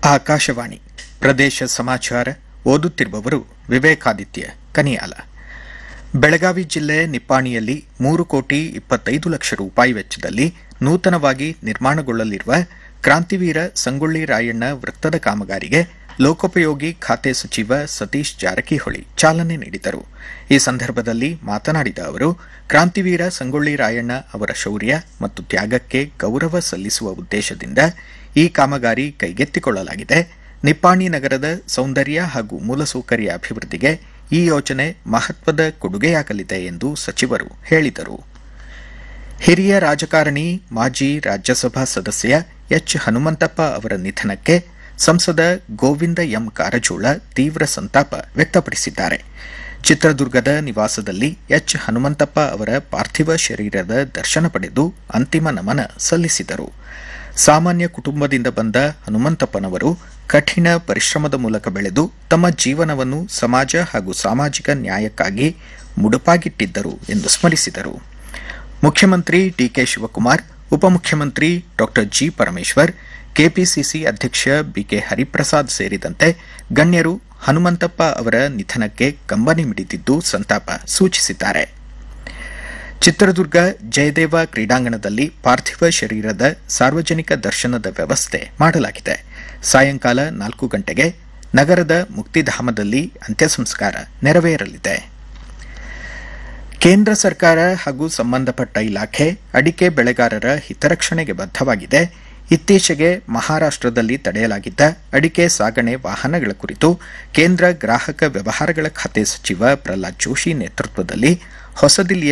ಆಕಾಶವಾಣಿ ಪ್ರದೇಶ ಸಮಾಚಾರ ಓದುತ್ತಿರುವವರು ವಿವೇಕಾದಿತ್ಯ ಕನಿಯಾಲ ಬೆಳಗಾವಿ ಜಿಲ್ಲೆ ನಿಪ್ಪಾಣಿಯಲ್ಲಿ ಮೂರು ಕೋಟಿ ಇಪ್ಪತ್ತೈದು ಲಕ್ಷ ರೂಪಾಯಿ ವೆಚ್ಚದಲ್ಲಿ ನೂತನವಾಗಿ ನಿರ್ಮಾಣಗೊಳ್ಳಲಿರುವ ಕ್ರಾಂತಿವೀರ ಸಂಗೊಳ್ಳಿ ರಾಯಣ್ಣ ವೃತ್ತದ ಕಾಮಗಾರಿಗೆ ಲೋಕೋಪಯೋಗಿ ಖಾತೆ ಸಚಿವ ಸತೀಶ್ ಜಾರಕಿಹೊಳಿ ಚಾಲನೆ ನೀಡಿದರು ಈ ಸಂದರ್ಭದಲ್ಲಿ ಮಾತನಾಡಿದ ಅವರು ಕ್ರಾಂತಿವೀರ ಸಂಗೊಳ್ಳಿ ರಾಯಣ್ಣ ಅವರ ಶೌರ್ಯ ಮತ್ತು ತ್ಯಾಗಕ್ಕೆ ಗೌರವ ಸಲ್ಲಿಸುವ ಉದ್ದೇಶದಿಂದ ಈ ಕಾಮಗಾರಿ ಕೈಗೆತ್ತಿಕೊಳ್ಳಲಾಗಿದೆ ನಿಪ್ಪಾಣಿ ನಗರದ ಸೌಂದರ್ಯ ಹಾಗೂ ಮೂಲಸೌಕರ್ಯ ಅಭಿವೃದ್ಧಿಗೆ ಈ ಯೋಜನೆ ಮಹತ್ವದ ಕೊಡುಗೆಯಾಗಲಿದೆ ಎಂದು ಸಚಿವರು ಹೇಳಿದರು ಹಿರಿಯ ರಾಜಕಾರಣಿ ಮಾಜಿ ರಾಜ್ಯಸಭಾ ಸದಸ್ಯ ಎಚ್ ಹನುಮಂತಪ್ಪ ಅವರ ನಿಧನಕ್ಕೆ ಸಂಸದ ಗೋವಿಂದ ಎಂ ಕಾರಜೋಳ ತೀವ್ರ ಸಂತಾಪ ವ್ಯಕ್ತಪಡಿಸಿದ್ದಾರೆ ಚಿತ್ರದುರ್ಗದ ನಿವಾಸದಲ್ಲಿ ಎಚ್ ಹನುಮಂತಪ್ಪ ಅವರ ಪಾರ್ಥಿವ ಶರೀರದ ದರ್ಶನ ಪಡೆದು ಅಂತಿಮ ನಮನ ಸಲ್ಲಿಸಿದರು ಸಾಮಾನ್ಯ ಕುಟುಂಬದಿಂದ ಬಂದ ಹನುಮಂತಪ್ಪನವರು ಕಠಿಣ ಪರಿಶ್ರಮದ ಮೂಲಕ ಬೆಳೆದು ತಮ್ಮ ಜೀವನವನ್ನು ಸಮಾಜ ಹಾಗೂ ಸಾಮಾಜಿಕ ನ್ಯಾಯಕ್ಕಾಗಿ ಮುಡುಪಾಗಿಟ್ಟಿದ್ದರು ಎಂದು ಸ್ಮರಿಸಿದರು ಮುಖ್ಯಮಂತ್ರಿ ಡಿಕೆ ಶಿವಕುಮಾರ್ ಉಪಮುಖ್ಯಮಂತ್ರಿ ಡಾ ಜಿ ಪರಮೇಶ್ವರ್ ಕೆಪಿಸಿಸಿ ಅಧ್ಯಕ್ಷ ಬಿಕೆ ಹರಿಪ್ರಸಾದ್ ಸೇರಿದಂತೆ ಗಣ್ಯರು ಹನುಮಂತಪ್ಪ ಅವರ ನಿಧನಕ್ಕೆ ಕಂಬನಿ ಮಿಡಿದಿದ್ದು ಸಂತಾಪ ಸೂಚಿಸಿದ್ದಾರೆ ಚಿತ್ರದುರ್ಗ ಜಯದೇವ ಕ್ರೀಡಾಂಗಣದಲ್ಲಿ ಪಾರ್ಥಿವ ಶರೀರದ ಸಾರ್ವಜನಿಕ ದರ್ಶನದ ವ್ಯವಸ್ಥೆ ಮಾಡಲಾಗಿದೆ ಸಾಯಂಕಾಲ ನಾಲ್ಕು ಗಂಟೆಗೆ ನಗರದ ಮುಕ್ತಿಧಾಮದಲ್ಲಿ ಅಂತ್ಯ ಸಂಸ್ಕಾರ ನೆರವೇರಲಿದೆ ಕೇಂದ್ರ ಸರ್ಕಾರ ಹಾಗೂ ಸಂಬಂಧಪಟ್ಟ ಇಲಾಖೆ ಅಡಿಕೆ ಬೆಳೆಗಾರರ ಹಿತರಕ್ಷಣೆಗೆ ಬದ್ಧವಾಗಿದೆ ಇತ್ತೀಚೆಗೆ ಮಹಾರಾಷ್ಟದಲ್ಲಿ ತಡೆಯಲಾಗಿದ್ದ ಅಡಿಕೆ ಸಾಗಣೆ ವಾಹನಗಳ ಕುರಿತು ಕೇಂದ್ರ ಗ್ರಾಹಕ ವ್ಯವಹಾರಗಳ ಖಾತೆ ಸಚಿವ ಪ್ರಹ್ಲಾದ್ ಜೋಶಿ ನೇತೃತ್ವದಲ್ಲಿ ಹೊಸದಿಲ್ಲಿಯ